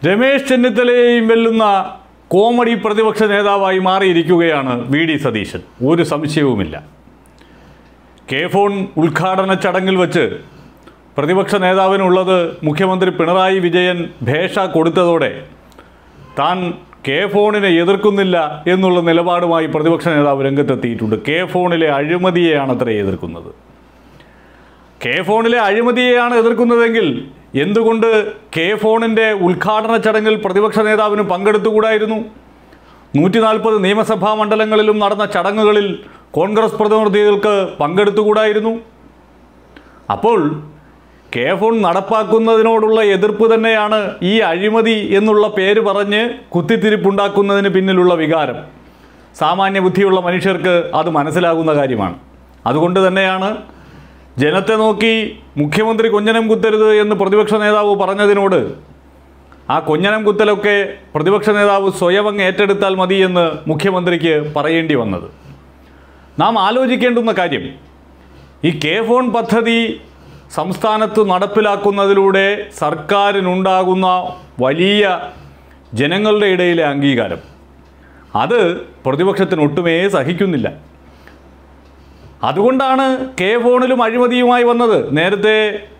രമേശ് ചെന്നിത്തലയെയും വെല്ലുന്ന കോമഡി പ്രതിപക്ഷ നേതാവായി മാറിയിരിക്കുകയാണ് വി ഡി സതീശൻ ഒരു സംശയവുമില്ല കെ ഫോൺ ഉദ്ഘാടന ചടങ്ങിൽ വച്ച് പ്രതിപക്ഷ നേതാവിനുള്ളത് മുഖ്യമന്ത്രി പിണറായി വിജയൻ ഭേഷ കൊടുത്തതോടെ താൻ കെ ഫോണിനെ എതിർക്കുന്നില്ല എന്നുള്ള നിലപാടുമായി പ്രതിപക്ഷ നേതാവ് രംഗത്തെത്തിയിട്ടുണ്ട് കെ ഫോണിലെ അഴിമതിയെയാണ് അത്ര എതിർക്കുന്നത് കെ ഫോണിലെ അഴിമതിയെയാണ് എതിർക്കുന്നതെങ്കിൽ എന്തുകൊണ്ട് കെ ഫോണിൻ്റെ ഉദ്ഘാടന ചടങ്ങിൽ പ്രതിപക്ഷ നേതാവിന് പങ്കെടുത്തുകൂടായിരുന്നു നൂറ്റി നാൽപ്പത് നിയമസഭാ മണ്ഡലങ്ങളിലും നടന്ന ചടങ്ങുകളിൽ കോൺഗ്രസ് പ്രതിനിധികൾക്ക് പങ്കെടുത്തുകൂടായിരുന്നു അപ്പോൾ കെ ഫോൺ നടപ്പാക്കുന്നതിനോടുള്ള എതിർപ്പ് തന്നെയാണ് ഈ അഴിമതി എന്നുള്ള പേര് പറഞ്ഞ് കുത്തിത്തിരിപ്പുണ്ടാക്കുന്നതിന് പിന്നിലുള്ള വികാരം സാമാന്യ ബുദ്ധിയുള്ള മനുഷ്യർക്ക് അത് മനസ്സിലാകുന്ന കാര്യമാണ് അതുകൊണ്ട് തന്നെയാണ് ജനത്തെ നോക്കി മുഖ്യമന്ത്രി കൊഞ്ഞനം കുത്തരുത് എന്ന് പ്രതിപക്ഷ നേതാവ് പറഞ്ഞതിനോട് ആ കൊഞ്ഞനം കുത്തലൊക്കെ പ്രതിപക്ഷ നേതാവ് സ്വയം അങ്ങ് ഏറ്റെടുത്താൽ മതി എന്ന് മുഖ്യമന്ത്രിക്ക് പറയേണ്ടി വന്നത് നാം ആലോചിക്കേണ്ടുന്ന കാര്യം ഈ കെ ഫോൺ പദ്ധതി സംസ്ഥാനത്ത് നടപ്പിലാക്കുന്നതിലൂടെ സർക്കാരിനുണ്ടാകുന്ന വലിയ ജനങ്ങളുടെ ഇടയിലെ അംഗീകാരം അത് പ്രതിപക്ഷത്തിന് ഒട്ടുമേ സഹിക്കുന്നില്ല അതുകൊണ്ടാണ് കെ ഫോണിലും അഴിമതിയുമായി വന്നത് നേരത്തെ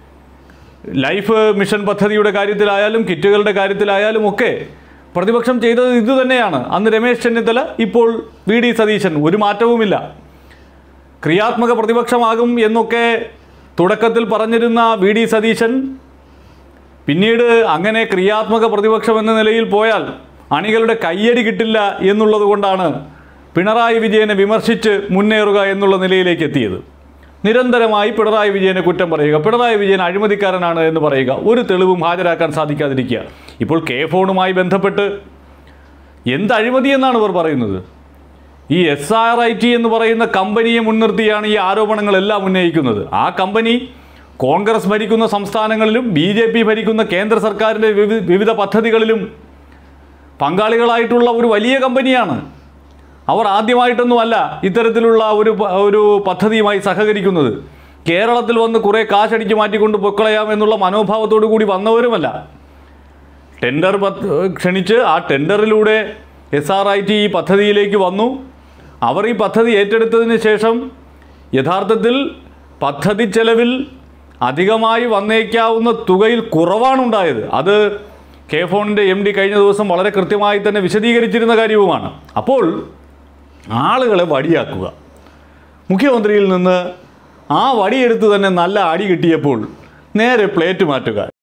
ലൈഫ് മിഷൻ പദ്ധതിയുടെ കാര്യത്തിലായാലും കിറ്റുകളുടെ കാര്യത്തിലായാലും ഒക്കെ പ്രതിപക്ഷം ചെയ്തത് ഇതുതന്നെയാണ് അന്ന് രമേശ് ചെന്നിത്തല ഇപ്പോൾ വി ഡി സതീശൻ ഒരു മാറ്റവുമില്ല ക്രിയാത്മക പ്രതിപക്ഷമാകും എന്നൊക്കെ തുടക്കത്തിൽ പറഞ്ഞിരുന്ന വി ഡി സതീശൻ പിന്നീട് അങ്ങനെ ക്രിയാത്മക പ്രതിപക്ഷം എന്ന നിലയിൽ പോയാൽ അണികളുടെ കയ്യടി കിട്ടില്ല എന്നുള്ളത് കൊണ്ടാണ് പിണറായി വിജയനെ വിമർശിച്ച് മുന്നേറുക എന്നുള്ള നിലയിലേക്ക് എത്തിയത് നിരന്തരമായി പിണറായി വിജയനെ കുറ്റം പറയുക പിണറായി വിജയൻ അഴിമതിക്കാരനാണ് എന്ന് പറയുക ഒരു തെളിവും ഹാജരാക്കാൻ സാധിക്കാതിരിക്കുക ഇപ്പോൾ കെ ഫോണുമായി ബന്ധപ്പെട്ട് എന്ത് അഴിമതി എന്നാണ് ഇവർ പറയുന്നത് ഈ എസ് ആർ ഐ ടി എന്ന് പറയുന്ന കമ്പനിയെ മുൻനിർത്തിയാണ് ഈ ആരോപണങ്ങളെല്ലാം ഉന്നയിക്കുന്നത് ആ കമ്പനി കോൺഗ്രസ് ഭരിക്കുന്ന സംസ്ഥാനങ്ങളിലും ബി ജെ പി ഭരിക്കുന്ന കേന്ദ്ര സർക്കാരിൻ്റെ വിവി വിവിധ പദ്ധതികളിലും പങ്കാളികളായിട്ടുള്ള ഒരു വലിയ കമ്പനിയാണ് അവർ ആദ്യമായിട്ടൊന്നുമല്ല ഇത്തരത്തിലുള്ള ഒരു പ- ഒരു പദ്ധതിയുമായി സഹകരിക്കുന്നത് കേരളത്തിൽ വന്ന് കുറേ കാശടിച്ച് മാറ്റിക്കൊണ്ട് പൊക്കളയാം എന്നുള്ള മനോഭാവത്തോടു കൂടി വന്നവരുമല്ല ടെൻഡർ പത്ത് ക്ഷണിച്ച് ആ ടെൻഡറിലൂടെ എസ് ആർ ഐ ടി ഈ പദ്ധതിയിലേക്ക് വന്നു അവർ ഈ പദ്ധതി ഏറ്റെടുത്തതിന് ശേഷം യഥാർത്ഥത്തിൽ പദ്ധതി ചെലവിൽ അധികമായി വന്നേക്കാവുന്ന തുകയിൽ കുറവാണുണ്ടായത് അത് കെ ഫോണിൻ്റെ എം ഡി കഴിഞ്ഞ ദിവസം വളരെ കൃത്യമായി തന്നെ വിശദീകരിച്ചിരുന്ന കാര്യവുമാണ് അപ്പോൾ ആളുകളെ വടിയാക്കുക മുഖ്യമന്ത്രിയിൽ നിന്ന് ആ വടിയെടുത്ത് തന്നെ നല്ല അടി കിട്ടിയപ്പോൾ നേരെ പ്ലേറ്റ് മാറ്റുക